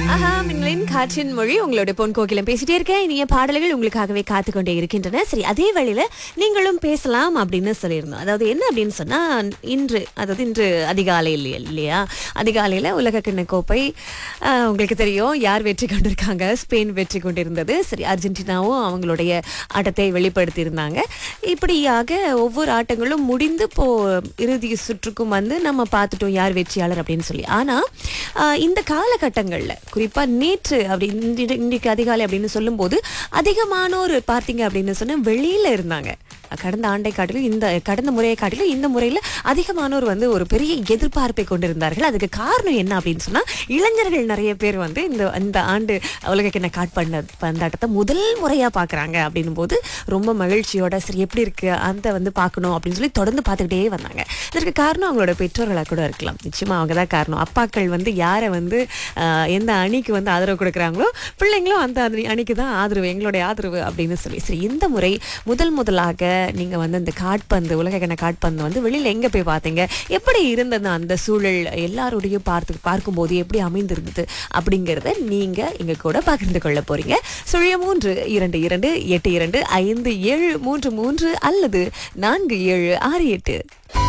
ஆஹா மின்னலின் காற்றின் மொழி உங்களோட பொன் கோகிலம் பேசிட்டே இருக்கேன் இனிய பாடல்கள் உங்களுக்காகவே காத்து கொண்டே இருக்கின்றன சரி அதே வழியில நீங்களும் பேசலாம் அப்படின்னு சொல்லியிருந்தோம் அதாவது என்ன அப்படின்னு சொன்னா இன்று அதாவது இன்று அதிகாலையில் இல்லையா அதிகாலையில உலக கிண்ண கோப்பை ஆஹ், உங்களுக்கு தெரியும் யார் வெற்றி கொண்டிருக்காங்க ஸ்பெயின் வெற்றி கொண்டிருந்தது சரி அர்ஜென்டினாவும் அவங்களுடைய ஆட்டத்தை வெளிப்படுத்தி இருந்தாங்க இப்படியாக ஒவ்வொரு ஆட்டங்களும் முடிந்து இப்போ இறுதி சுற்றுக்கும் வந்து நம்ம பார்த்துட்டோம் யார் வெற்றியாளர் அப்படின்னு சொல்லி ஆனா ஆஹ், இந்த காலகட்டங்கள்ல குறிப்பா நேற்று அப்படி இன்று- இன்றைக்கு அதிகாலை அப்படின்னு சொல்லும்போது அதிகமானோர் பார்த்தீங்க அப்படின்னு சொன்னா வெளியில இருந்தாங்க கடந்த ஆண்டை காட்டிலும் இந்த கடந்த முறையை காட்டிலும் இந்த முறையில் அதிகமானோர் வந்து ஒரு பெரிய எதிர்பார்ப்பை கொண்டிருந்தார்கள் அதுக்கு காரணம் என்ன அப்படின்னு சொன்னா இளைஞர்கள் நிறைய பேர் வந்து இந்த இந்த ஆண்டு உலகக்கிண்ண காட்பண்ட பந்தாட்டத்தை முதல் முறையா பார்க்கறாங்க அப்படின்னும் போது ரொம்ப மகிழ்ச்சியோட சரி எப்படி இருக்கு அந்த வந்து பார்க்கணும் அப்படின்னு சொல்லி தொடர்ந்து பார்த்துக்கிட்டே வந்தாங்க இதற்கு காரணம் அவங்களோட பெற்றோர்களாக கூட இருக்கலாம் நிச்சயமா அவங்க தான் காரணம் அப்பாக்கள் வந்து யாரை வந்து ஆஹ், எந்த அணிக்கு வந்து ஆதரவு கொடுக்குறாங்களோ பிள்ளைங்களும் அந்த அணி- அணிக்கு தான் ஆதரவு எங்களுடைய ஆதரவு அப்படின்னு சொல்லி சரி இந்த முறை முதல் முதலாக நீங்க வந்து இந்த காட்பந்து உலகக்கிண காட்பந்து வந்து வெளியில எங்க போய் பார்த்தீங்க எப்படி இருந்தது அந்த சூழல் எல்லாரோடையும் பார்த்து பார்க்கும்போது எப்படி அமைந்திருந்தது அப்படிங்கறத நீங்க எங்க கூட பகிர்ந்து கொள்ள போறீங்க சுழிய மூன்று இரண்டு இரண்டு எட்டு இரண்டு ஐந்து ஏழு மூன்று மூன்று அல்லது நான்கு ஏழு ஆறு எட்டு